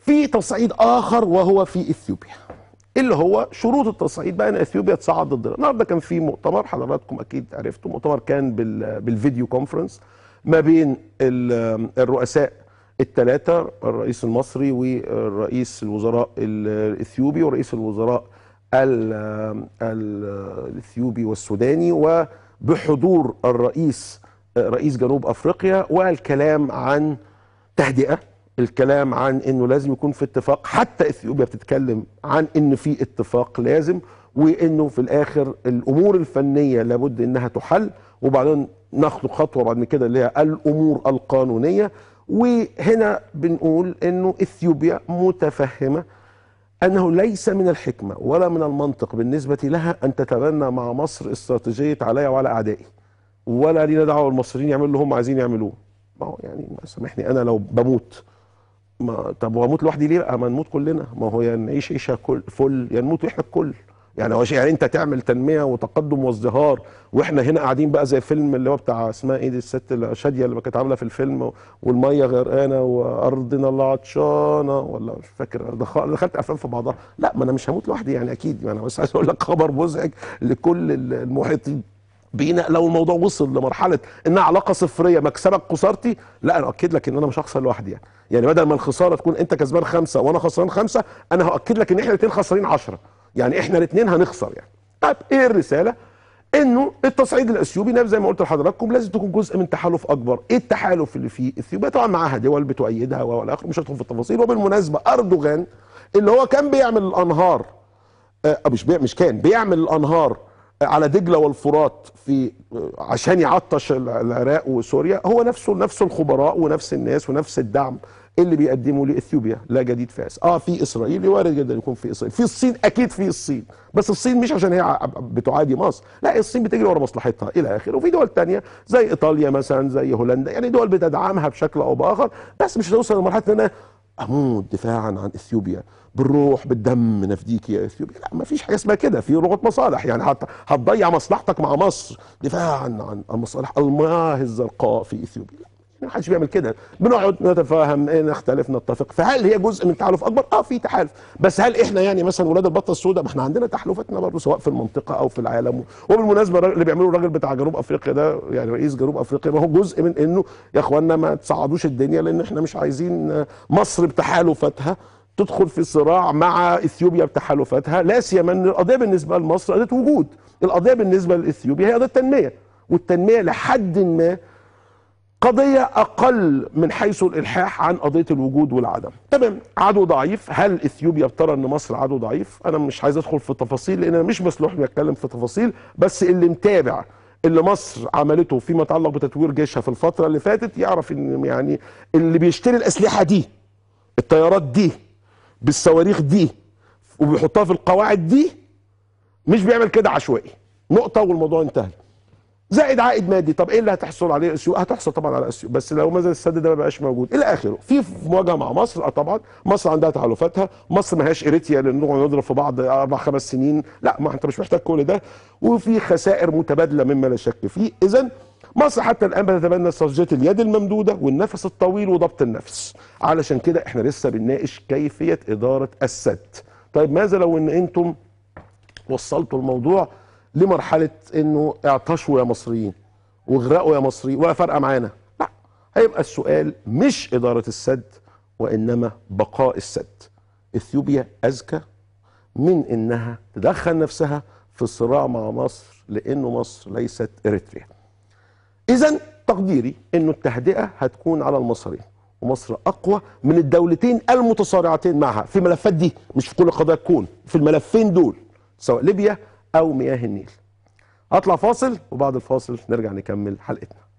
في تصعيد اخر وهو في اثيوبيا اللي هو شروط التصعيد بقى ان اثيوبيا تصعد ضدنا النهارده كان في مؤتمر حضراتكم اكيد عرفتوا مؤتمر كان بال- بالفيديو كونفرنس ما بين ال- الرؤساء الثلاثه الرئيس المصري والرئيس الوزراء الاثيوبي ورئيس الوزراء ال- ال- الاثيوبي والسوداني وبحضور الرئيس رئيس جنوب افريقيا والكلام عن تهدئه الكلام عن انه لازم يكون في اتفاق حتى اثيوبيا بتتكلم عن ان في اتفاق لازم وانه في الاخر الامور الفنيه لابد انها تحل وبعدين ناخد خطوه بعد كده اللي هي الامور القانونيه وهنا بنقول انه اثيوبيا متفهمه انه ليس من الحكمه ولا من المنطق بالنسبه لها ان تتبنى مع مصر استراتيجيه علي وعلى اعدائي ولا لينا دعوه بالمصريين يعملوا اللي هم عايزين يعملوه ما هو يعني ما سامحني انا لو بموت ما طب واموت لوحدي ليه بقى ما نموت كلنا ما هو يا نعيش عيشه كل فل يا نموت احنا الكل يعني هو شيء- يعني انت تعمل تنميه وتقدم وازدهار واحنا هنا قاعدين بقى زي فيلم اللي هو بتاع اسمها ايه دي الست اللي- شاديه اللي كانت عامله في الفيلم والميه غرقانه وارضنا اللي عطشانه ولا مش فاكر دخ- دخلت افلام في بعضها لا ما انا مش هموت لوحدي يعني اكيد ما انا بس عايز اقول لك خبر مزعج لكل المحيطين بينا لو الموضوع وصل لمرحله انها علاقه صفريه مكسبك خسارتي لا انا اؤكد لك ان انا مش هخسر لوحدي يعني يعني بدل ما الخساره تكون انت كسبان خمسه وانا خسران خمسه انا هاكد لك ان احنا الاثنين خسرانين 10 يعني احنا الاثنين هنخسر يعني طيب ايه الرساله؟ انه التصعيد الاثيوبي نفس زي ما قلت لحضراتكم لازم تكون جزء من تحالف اكبر، ايه التحالف اللي فيه؟ اثيوبيا طبعا معاها دول بتؤيدها والى اخره مش هدخل في التفاصيل وبالمناسبه اردوغان اللي هو كان بيعمل الانهار آه، مش بي... مش كان بيعمل الانهار على دجله والفرات في آه، عشان يعطش ال- العراق وسوريا هو نفسه نفس الخبراء ونفس الناس ونفس الدعم اللي بيقدمه لاثيوبيا لا جديد في هذا اه في اسرائيل وارد جدا يكون في اسرائيل في الصين اكيد في الصين بس الصين مش عشان هي ع- بتعادي مصر لا الصين بتجري ورا مصلحتها الى اخره وفي دول تانية زي ايطاليا مثلا زي هولندا يعني دول بتدعمها بشكل او باخر بس مش هتوصل لمرحله ان انا اموت دفاعا عن اثيوبيا بالروح بالدم نفديك يا اثيوبيا لا ما فيش حاجه اسمها كده في لغه مصالح يعني هت- هتضيع مصلحتك مع مصر دفاعا عن المصالح المياه الزرقاء في اثيوبيا لا ما حدش بيعمل كده بنقعد نتفاهم إيه، نختلف نتفق فهل هي جزء من تحالف اكبر اه في تحالف بس هل احنا يعني مثلا ولاد البطه السوداء ما احنا عندنا تحالفاتنا برضه سواء في المنطقه او في العالم وبالمناسبه الراجل اللي بيعمله الراجل بتاع جنوب افريقيا ده يعني رئيس جنوب افريقيا ما هو جزء من انه يا اخوانا ما تصعدوش الدنيا لان احنا مش عايزين آه، مصر بتحالفاتها تدخل في صراع مع اثيوبيا بتحالفاتها لا سيما ان القضيه بالنسبه لمصر قضيه وجود القضيه بالنسبه لاثيوبيا هي قضيه تنميه والتنميه لحد ما قضية أقل من حيث الإلحاح عن قضية الوجود والعدم تمام عدو ضعيف هل إثيوبيا بترى أن مصر عدو ضعيف أنا مش عايز أدخل في التفاصيل لأن أنا مش مسلوح إني أتكلم في تفاصيل بس اللي متابع اللي مصر عملته فيما يتعلق بتطوير جيشها في الفترة اللي فاتت يعرف إن يعني اللي بيشتري الأسلحة دي الطيارات دي بالصواريخ دي وبيحطها في القواعد دي مش بيعمل كده عشوائي نقطة والموضوع انتهى زائد عائد مادي طب ايه اللي هتحصل عليه اسيو هتحصل طبعا على اسيو بس لو مثلا السد ده ما بقاش موجود الى اخره في في مواجهه مع مصر اه طبعا مصر عندها تحالفاتها مصر ما هياش اريتيا لان نقعد نضرب في بعض اربع خمس سنين لا ما انت مش محتاج كل ده وفي خسائر متبادله مما لا شك فيه اذا مصر حتى الان بتتبنى استراتيجيه اليد الممدوده والنفس الطويل وضبط النفس علشان كده احنا لسه بنناقش كيفيه اداره السد طيب ماذا لو ان انتم وصلتوا الموضوع لمرحله انه اعطشوا يا مصريين واغرقوا يا مصريين ولا فارقه معانا لا هيبقى السؤال مش اداره السد وانما بقاء السد اثيوبيا اذكى من انها تدخل نفسها في صراع مع مصر لانه مصر ليست اريتريا اذا تقديري انه التهدئه هتكون على المصريين ومصر اقوى من الدولتين المتصارعتين معها في الملفات دي مش في كل قضايا الكون في الملفين دول سواء ليبيا او مياه النيل هطلع فاصل وبعد الفاصل نرجع نكمل حلقتنا